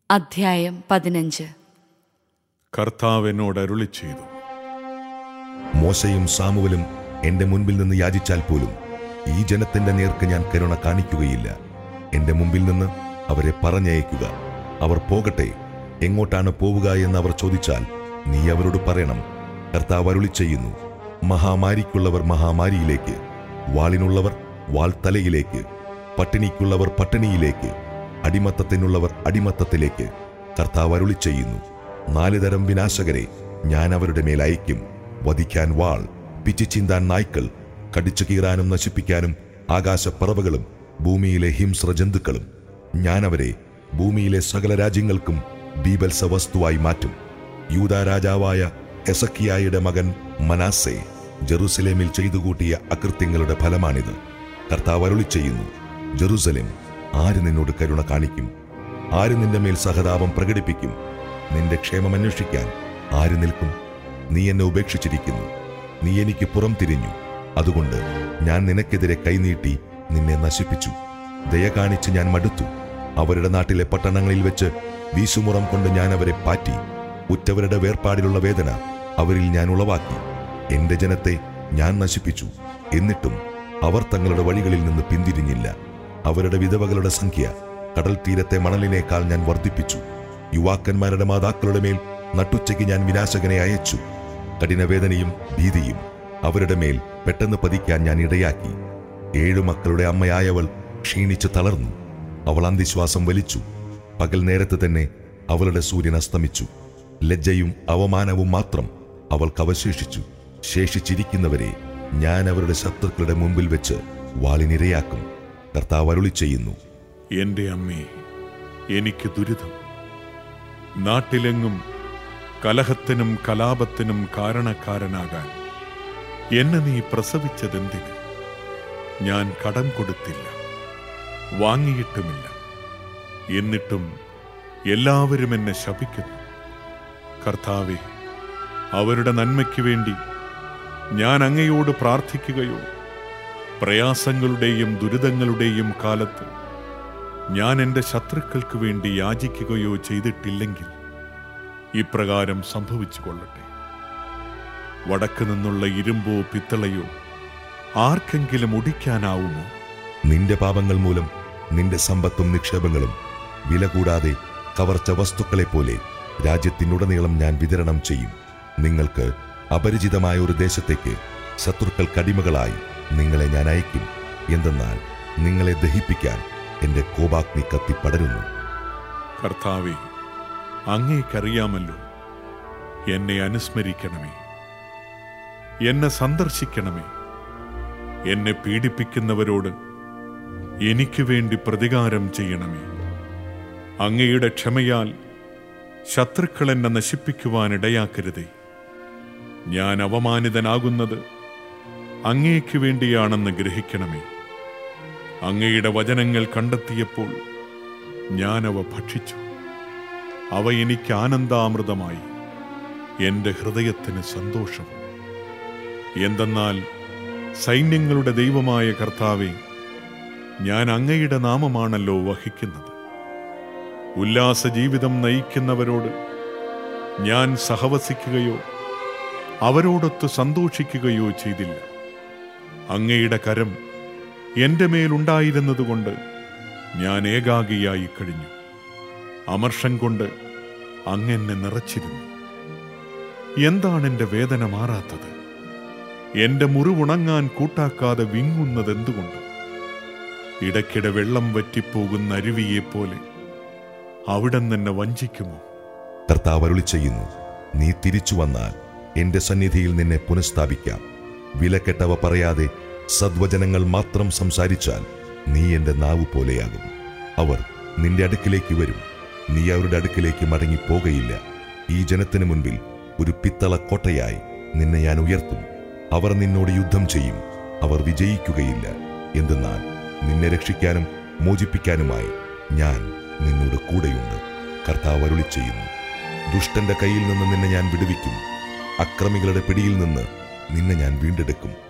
അധ്യായം പതിനഞ്ച് കർത്താവ് എന്നോട് അരുളി ചെയ്തു മോശയും സാമുവലും എന്റെ മുൻപിൽ നിന്ന് യാചിച്ചാൽ പോലും ഈ ജനത്തിന്റെ നേർക്ക് ഞാൻ കരുണ കാണിക്കുകയില്ല എന്റെ മുമ്പിൽ നിന്ന് അവരെ പറഞ്ഞയക്കുക അവർ പോകട്ടെ എങ്ങോട്ടാണ് പോവുക എന്ന് അവർ ചോദിച്ചാൽ നീ അവരോട് പറയണം കർത്താവ് അരുളി ചെയ്യുന്നു മഹാമാരിക്കുള്ളവർ മഹാമാരിയിലേക്ക് വാളിനുള്ളവർ വാൾ തലയിലേക്ക് പട്ടിണിക്കുള്ളവർ പട്ടിണിയിലേക്ക് അടിമത്തത്തിനുള്ളവർ അടിമത്തത്തിലേക്ക് കർത്താവ് അരുളി ചെയ്യുന്നു നാല് തരം വിനാശകരെ ഞാൻ അവരുടെ മേൽ അയക്കും വധിക്കാൻ വാൾ പിച്ചിച്ചീന്താൻ നായ്ക്കൾ കടിച്ചു കീറാനും നശിപ്പിക്കാനും ആകാശപ്പറവകളും ഭൂമിയിലെ ഹിംസ്ര ജന്തുക്കളും ഞാൻ അവരെ ഭൂമിയിലെ സകല രാജ്യങ്ങൾക്കും ബീബൽസ വസ്തുവായി മാറ്റും യൂദാ രാജാവായ എസക്കിയായുടെ മകൻ മനാസെ ജെറുസലേമിൽ ചെയ്തു കൂട്ടിയ അകൃത്യങ്ങളുടെ ഫലമാണിത് കർത്താവ് അരുളി ചെയ്യുന്നു ജെറുസലേം ആര് നിന്നോട് കരുണ കാണിക്കും ആര് നിന്റെ മേൽ സഹതാപം പ്രകടിപ്പിക്കും നിന്റെ ക്ഷേമം അന്വേഷിക്കാൻ ആര് നിൽക്കും നീ എന്നെ ഉപേക്ഷിച്ചിരിക്കുന്നു നീ എനിക്ക് പുറം തിരിഞ്ഞു അതുകൊണ്ട് ഞാൻ നിനക്കെതിരെ കൈനീട്ടി നിന്നെ നശിപ്പിച്ചു ദയ കാണിച്ച് ഞാൻ മടുത്തു അവരുടെ നാട്ടിലെ പട്ടണങ്ങളിൽ വെച്ച് വീശുമുറം കൊണ്ട് ഞാൻ അവരെ പാറ്റി ഉറ്റവരുടെ വേർപാടിലുള്ള വേദന അവരിൽ ഞാൻ ഉളവാക്കി എന്റെ ജനത്തെ ഞാൻ നശിപ്പിച്ചു എന്നിട്ടും അവർ തങ്ങളുടെ വഴികളിൽ നിന്ന് പിന്തിരിഞ്ഞില്ല അവരുടെ വിധവകളുടെ സംഖ്യ കടൽ തീരത്തെ മണലിനേക്കാൾ ഞാൻ വർദ്ധിപ്പിച്ചു യുവാക്കന്മാരുടെ മാതാക്കളുടെ മേൽ നട്ടുച്ചയ്ക്ക് ഞാൻ വിനാശകനെ അയച്ചു കഠിനവേദനയും ഭീതിയും അവരുടെ മേൽ പെട്ടെന്ന് പതിക്കാൻ ഞാൻ ഇടയാക്കി ഏഴു മക്കളുടെ അമ്മയായവൾ ക്ഷീണിച്ച് തളർന്നു അവൾ അന്തിശ്വാസം വലിച്ചു പകൽ നേരത്ത് തന്നെ അവളുടെ സൂര്യൻ അസ്തമിച്ചു ലജ്ജയും അവമാനവും മാത്രം അവൾക്ക് അവശേഷിച്ചു ശേഷിച്ചിരിക്കുന്നവരെ ഞാൻ അവരുടെ ശത്രുക്കളുടെ മുമ്പിൽ വെച്ച് വാളിനിരയാക്കും കർത്താവ് അരുളി ചെയ്യുന്നു എന്റെ അമ്മേ എനിക്ക് ദുരിതം നാട്ടിലെങ്ങും കലഹത്തിനും കലാപത്തിനും കാരണക്കാരനാകാൻ എന്നെ നീ പ്രസവിച്ചതെന്തിന് ഞാൻ കടം കൊടുത്തില്ല വാങ്ങിയിട്ടുമില്ല എന്നിട്ടും എല്ലാവരും എന്നെ ശപിക്കുന്നു കർത്താവെ അവരുടെ നന്മയ്ക്ക് വേണ്ടി ഞാൻ അങ്ങയോട് പ്രാർത്ഥിക്കുകയോ പ്രയാസങ്ങളുടെയും ദുരിതങ്ങളുടെയും കാലത്ത് ഞാൻ എൻ്റെ ശത്രുക്കൾക്ക് വേണ്ടി യാചിക്കുകയോ ചെയ്തിട്ടില്ലെങ്കിൽ ഇപ്രകാരം സംഭവിച്ചു കൊള്ളട്ടെ വടക്ക് നിന്നുള്ള ഇരുമ്പോ പിത്തളയോ ആർക്കെങ്കിലും ഒടിക്കാനാവുമോ നിന്റെ പാപങ്ങൾ മൂലം നിന്റെ സമ്പത്തും നിക്ഷേപങ്ങളും വില കൂടാതെ കവർച്ച വസ്തുക്കളെ പോലെ രാജ്യത്തിനുടനീളം ഞാൻ വിതരണം ചെയ്യും നിങ്ങൾക്ക് അപരിചിതമായ ഒരു ദേശത്തേക്ക് ശത്രുക്കൾക്കടിമകളായി നിങ്ങളെ ഞാൻ അയക്കും എന്തെന്നാൽ നിങ്ങളെ ദഹിപ്പിക്കാൻ എന്റെ കോപാഗ്നി കത്തിപ്പടരുന്നു കർത്താവെ അങ്ങേക്കറിയാമല്ലോ എന്നെ അനുസ്മരിക്കണമേ എന്നെ സന്ദർശിക്കണമേ എന്നെ പീഡിപ്പിക്കുന്നവരോട് എനിക്ക് വേണ്ടി പ്രതികാരം ചെയ്യണമേ അങ്ങയുടെ ക്ഷമയാൽ ശത്രുക്കൾ എന്നെ നശിപ്പിക്കുവാൻ ഇടയാക്കരുതേ ഞാൻ അവമാനിതനാകുന്നത് അങ്ങേക്ക് വേണ്ടിയാണെന്ന് ഗ്രഹിക്കണമേ അങ്ങയുടെ വചനങ്ങൾ കണ്ടെത്തിയപ്പോൾ ഞാൻ അവ ഭക്ഷിച്ചു അവ എനിക്ക് ആനന്ദാമൃതമായി എൻ്റെ ഹൃദയത്തിന് സന്തോഷം എന്തെന്നാൽ സൈന്യങ്ങളുടെ ദൈവമായ കർത്താവെ ഞാൻ അങ്ങയുടെ നാമമാണല്ലോ വഹിക്കുന്നത് ഉല്ലാസ ജീവിതം നയിക്കുന്നവരോട് ഞാൻ സഹവസിക്കുകയോ അവരോടൊത്ത് സന്തോഷിക്കുകയോ ചെയ്തില്ല അങ്ങയുടെ കരം എന്റെ മേലുണ്ടായിരുന്നതുകൊണ്ട് ഞാൻ ഏകാഗിയായി കഴിഞ്ഞു അമർഷം കൊണ്ട് അങ്ങെന്നെ നിറച്ചിരുന്നു എന്താണ് എന്റെ വേദന മാറാത്തത് എന്റെ മുറിവുണങ്ങാൻ കൂട്ടാക്കാതെ വിങ്ങുന്നത് എന്തുകൊണ്ട് ഇടയ്ക്കിടെ വെള്ളം വറ്റിപ്പോകുന്ന അരുവിയെപ്പോലെ അവിടെ നിന്നെ വഞ്ചിക്കുമോ കർത്താവ് അരുളി ചെയ്യുന്നു നീ തിരിച്ചു വന്നാൽ എന്റെ സന്നിധിയിൽ നിന്നെ പുനഃസ്ഥാപിക്കാം വിലക്കെട്ടവ പറയാതെ സദ്വചനങ്ങൾ മാത്രം സംസാരിച്ചാൽ നീ എന്റെ നാവ് പോലെയാകും അവർ നിന്റെ അടുക്കിലേക്ക് വരും നീ അവരുടെ അടുക്കിലേക്ക് മടങ്ങിപ്പോകയില്ല ഈ ജനത്തിനു മുൻപിൽ ഒരു പിത്തള കോട്ടയായി നിന്നെ ഞാൻ ഉയർത്തും അവർ നിന്നോട് യുദ്ധം ചെയ്യും അവർ വിജയിക്കുകയില്ല എന്തെന്നാൽ നിന്നെ രക്ഷിക്കാനും മോചിപ്പിക്കാനുമായി ഞാൻ നിന്നോട് കൂടെയുണ്ട് കർത്താവ് അരുളി ചെയ്യുന്നു ദുഷ്ടന്റെ കയ്യിൽ നിന്ന് നിന്നെ ഞാൻ വിടുവിക്കും അക്രമികളുടെ പിടിയിൽ നിന്ന് നിന്നെ ഞാൻ വീണ്ടെടുക്കും